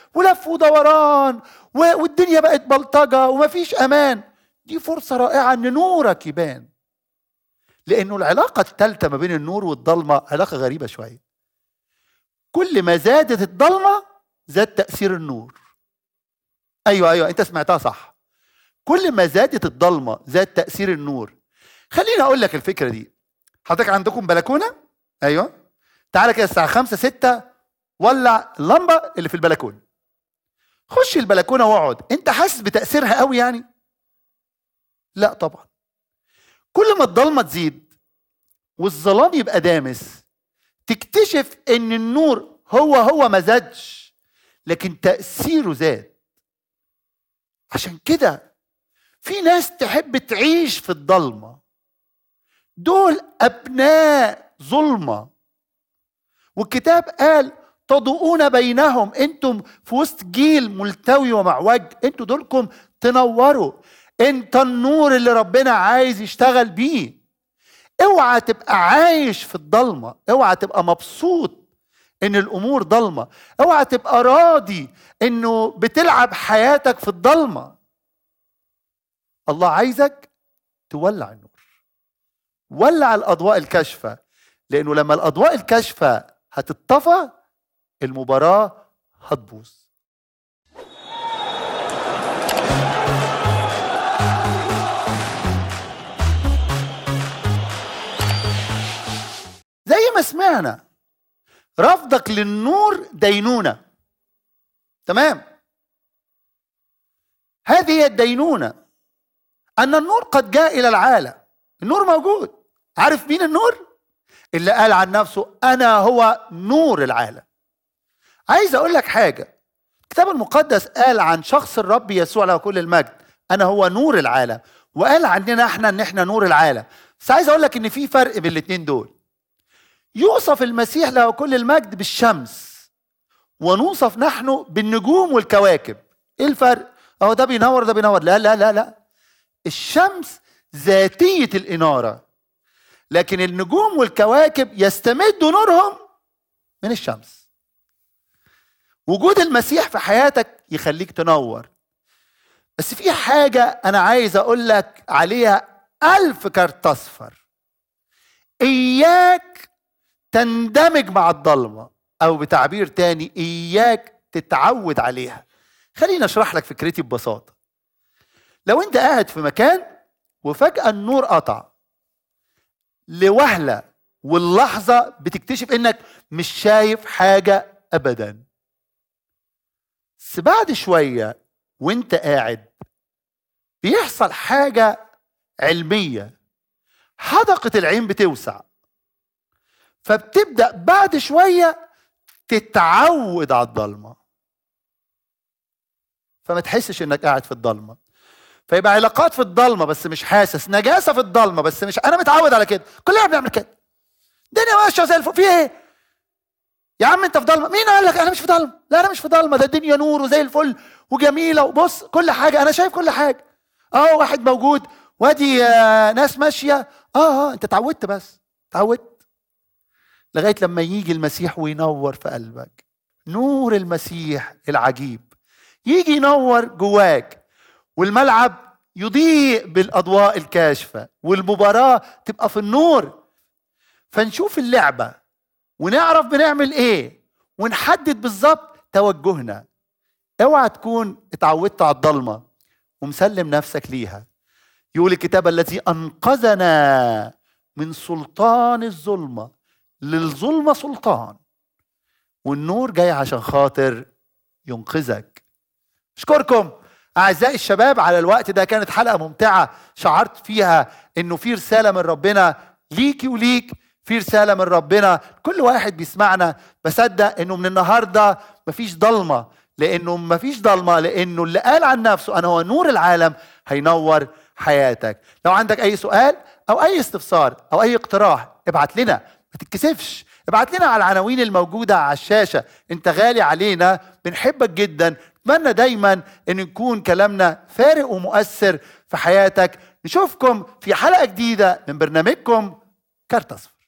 ولف ودوران والدنيا بقت بلطجه ومفيش امان دي فرصه رائعه ان نورك يبان لانه العلاقه الثالثه ما بين النور والضلمه علاقه غريبه شويه كل ما زادت الضلمه زاد تاثير النور ايوه ايوه انت سمعتها صح كل ما زادت الضلمه زاد تاثير النور خليني اقول لك الفكره دي حضرتك عندكم بلكونه ايوه تعالى كده الساعه 5 6 ولع اللمبه اللي في البلكونه خش البلكونه واقعد انت حاسس بتاثيرها قوي يعني لا طبعا كل ما الضلمه تزيد والظلام يبقى دامس تكتشف ان النور هو هو ما زادش لكن تاثيره زاد عشان كده في ناس تحب تعيش في الضلمه دول ابناء ظلمه والكتاب قال تضوءون بينهم انتم في وسط جيل ملتوي ومعوج انتوا دولكم تنوروا انت النور اللي ربنا عايز يشتغل بيه اوعى تبقى عايش في الضلمه اوعى تبقى مبسوط ان الامور ضلمه اوعى تبقى راضي انه بتلعب حياتك في الضلمه الله عايزك تولع النور ولع الاضواء الكاشفه لانه لما الاضواء الكاشفه هتطفى المباراه هتبوظ زي ما سمعنا رفضك للنور دينونه تمام هذه هي الدينونه ان النور قد جاء الى العالم النور موجود عارف مين النور اللي قال عن نفسه انا هو نور العالم عايز اقول لك حاجه الكتاب المقدس قال عن شخص الرب يسوع له كل المجد انا هو نور العالم وقال عننا احنا ان احنا نور العالم بس عايز اقول لك ان في فرق بين الاثنين دول يوصف المسيح له كل المجد بالشمس ونوصف نحن بالنجوم والكواكب ايه الفرق اهو ده بينور ده بينور لا لا لا لا الشمس ذاتيه الاناره لكن النجوم والكواكب يستمدوا نورهم من الشمس وجود المسيح في حياتك يخليك تنور بس في حاجة أنا عايز أقول لك عليها ألف كارت أصفر إياك تندمج مع الضلمة أو بتعبير تاني إياك تتعود عليها خليني أشرح لك فكرتي ببساطة لو أنت قاعد في مكان وفجأة النور قطع لوهلة واللحظة بتكتشف إنك مش شايف حاجة أبدا بس بعد شوية وانت قاعد بيحصل حاجة علمية حدقة العين بتوسع فبتبدأ بعد شوية تتعود على الضلمة فما تحسش انك قاعد في الضلمة فيبقى علاقات في الضلمة بس مش حاسس نجاسة في الضلمة بس مش انا متعود على كده كلنا بنعمل كده الدنيا ماشية زي الفل في ايه يا عم انت في ضلمه مين قال لك انا مش في ضلمه لا انا مش في ضلمه ده الدنيا نور وزي الفل وجميله وبص كل حاجه انا شايف كل حاجه اه واحد موجود وادي آه ناس ماشيه اه اه انت اتعودت بس اتعودت لغايه لما يجي المسيح وينور في قلبك نور المسيح العجيب يجي ينور جواك والملعب يضيء بالاضواء الكاشفه والمباراه تبقى في النور فنشوف اللعبه ونعرف بنعمل ايه ونحدد بالظبط توجهنا اوعى تكون اتعودت على الضلمه ومسلم نفسك ليها يقول الكتاب الذي انقذنا من سلطان الظلمه للظلمه سلطان والنور جاي عشان خاطر ينقذك اشكركم اعزائي الشباب على الوقت ده كانت حلقه ممتعه شعرت فيها انه في رساله من ربنا ليكي وليك في رساله من ربنا كل واحد بيسمعنا بصدق انه من النهارده مفيش ضلمه لانه مفيش ضلمه لانه اللي قال عن نفسه انا هو نور العالم هينور حياتك لو عندك اي سؤال او اي استفسار او اي اقتراح ابعت لنا ما تتكسفش ابعت لنا على العناوين الموجوده على الشاشه انت غالي علينا بنحبك جدا اتمنى دايما ان يكون كلامنا فارق ومؤثر في حياتك نشوفكم في حلقه جديده من برنامجكم كارت اصفر